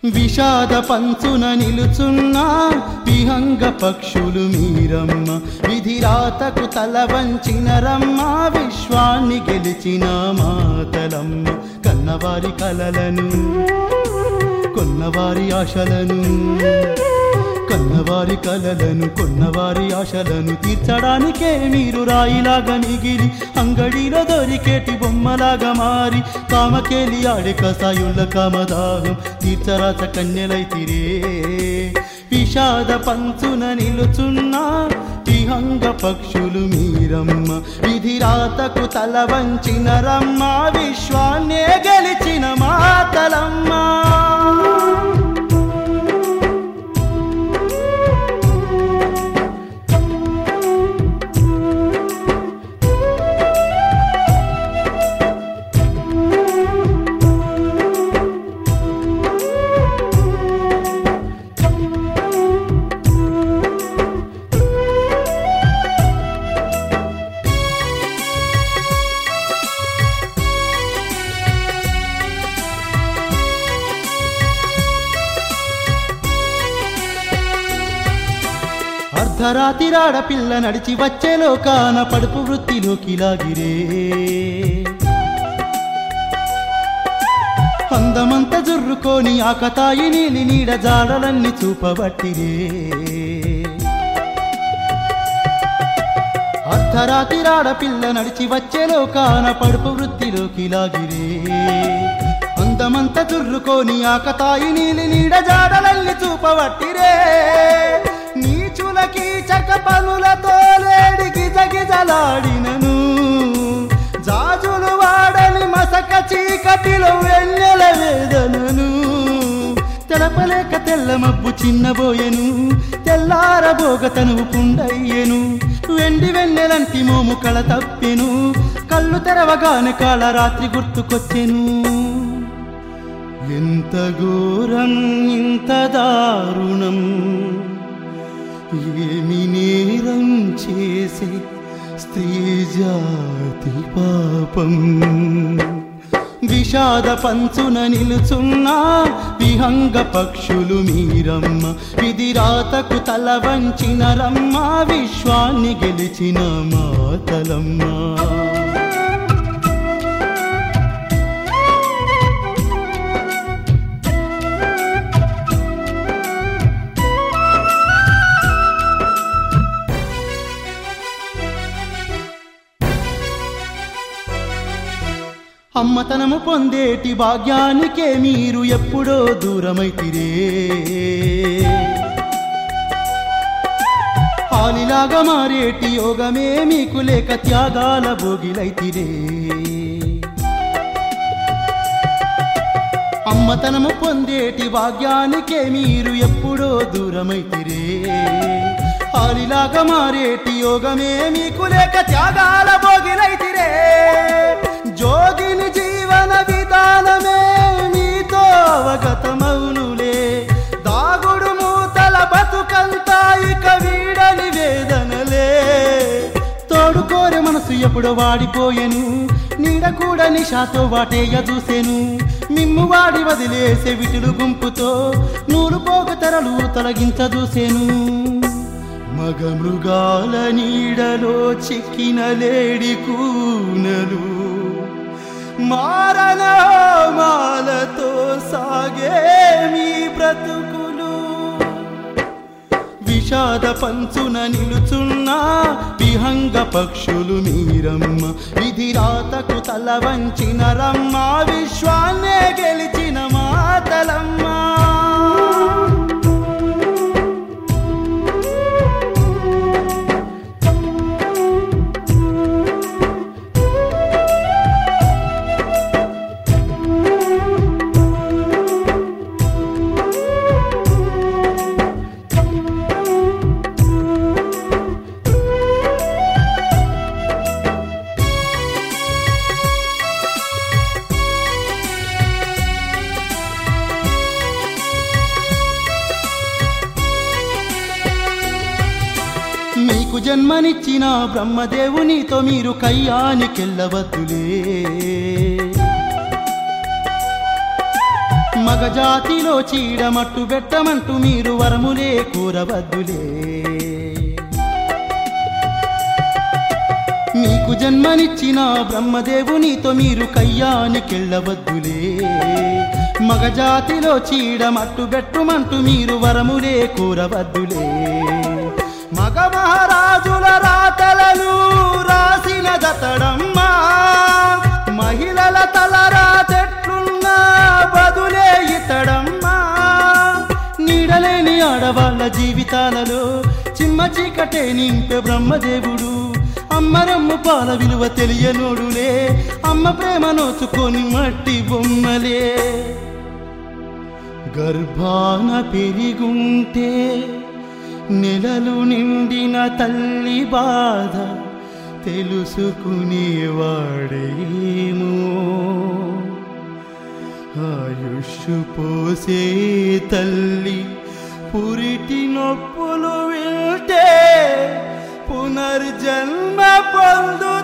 విషాద పంచున నిలుచున్న విహంగ పక్షులు మీరమ్మ విధిరాతకు తల వంచిన రమ్మ విశ్వాన్ని గెలిచిన మాతలమ్మ కన్నవారి కలలను కొన్నవారి ఆశలను కన్నవారి కలలను కొన్నవారి ఆశలను తీర్చడానికే మీరు రాయిలాగా మిగిలి అంగడిలో దొరికేటి బొమ్మలాగా మారి కామకేలి ఆడే కసాయుళ్ళ కామదాహం తీర్చరాచ కన్యలైతిరే విషాద పంచున నిలుచున్న విహంగ పక్షులు మీరమ్మ విధిరాతకు తల వంచిన రమ్మ విశ్వాన్నే గెలిచిన మాతలమ్మ అర్ధరాతి రాడపిల్ల నడిచి వచ్చే లోకాన పడుపు వృత్తిలోకి లాగిరే అందమంత జుర్రుకొని ఆకతాయి నీలి నీడ జాడలన్నీ చూపబట్టిరే అర్ధరాతి రాడపిల్ల నడిచి వచ్చే లోకాన పడుపు వృత్తిలోకి లాగిరే అందమంత చుర్రుకొని ఆకతాయి నీలి నీడ జాడలల్లి చూపవట్టిరే నీచులకి చక పనులతో లేడి గిజగిజలాడినను జాజులు వాడని మసక చీకటిలో వెన్నెల వేదనను తెలపలేక తెల్ల మబ్బు చిన్నబోయెను తెల్లారబోగ తనువు పుండయ్యెను వెండి వెన్నెలంటి మోము కళ తప్పెను కళ్ళు తెరవగానే కాళ రాత్రి గుర్తుకొచ్చెను ఎంత ఘోరం ఇంత దారుణం ఏమి నేరం చేసే స్త్రీ జాతి పాపం విషాద పంచున నిలుచున్న విహంగ పక్షులు మీరమ్మ విధిరాతకు తల వంచిన రమ్మ విశ్వాన్ని గెలిచిన మాతలమ్మ అమ్మతనము పొందేటి భాగ్యానికే మీరు ఎప్పుడో దూరమైతిరే ఆలిలాగా మారేటి యోగమే మీకు లేక త్యాగాల భోగిలైతిరే అమ్మతనము పొందేటి భాగ్యానికే మీరు ఎప్పుడో దూరమైతిరే ఆలిలాగా మారేటి యోగమే మీకు లేక త్యాగాల భోగిలైతిరే జోగిని జీవన విధానమే మీతో అవగతమౌనులే దాగుడు మూతల బతుకంతా ఇక వీడని వేదనలే తోడుకోరే మనసు ఎప్పుడు వాడిపోయెను నీడ కూడా నిషాతో వాటేయ చూసెను మిమ్ము వాడి వదిలేసే విటులు గుంపుతో నూలు పోగ తెరలు తొలగించ చూసెను మగ మృగాల నీడలో చిక్కిన లేడి కూనలు మారణమాలతో సాగే మీ బ్రతుకులు విషాద పంచున నిలుచున్న విహంగ పక్షులు మీరమ్మ విధిరాతకు తల వంచిన రమ్మ విశ్వాన్నే గెలిచిన మాతలమ్మ మీకు జన్మనిచ్చిన బ్రహ్మదేవునితో మీరు కయ్యానికెళ్ళవద్దులే మగజాతిలో చీడమట్టు పెట్టమంటూ మీరు వరములే కూరవద్దులే మీకు జన్మనిచ్చిన బ్రహ్మదేవునితో మీరు కయ్యానికెళ్ళవద్దులే మగజాతిలో చీడమట్టు బెట్టుమంటూ మీరు వరములే కూరవద్దులే మగ మహారాజుల రాతలను రాసిన దతడమ్మా మహిళల తలరాతెట్లున్నా బదులే ఇతడమ్మా నీడలేని ఆడవాళ్ళ జీవితాలలో చిమ్మ చీకటే నింపే బ్రహ్మదేవుడు అమ్మరమ్మ పాల విలువ తెలియనోడులే అమ్మ ప్రేమ నోచుకొని మట్టి బొమ్మలే గర్భాన పెరిగుంటే నెలలు నిండిన తల్లి బాధ తెలుసుకునేవాడేమో ఆయుష్ పోసే తల్లి పురిటి నొప్పులు వింటే పునర్జన్మ పొందు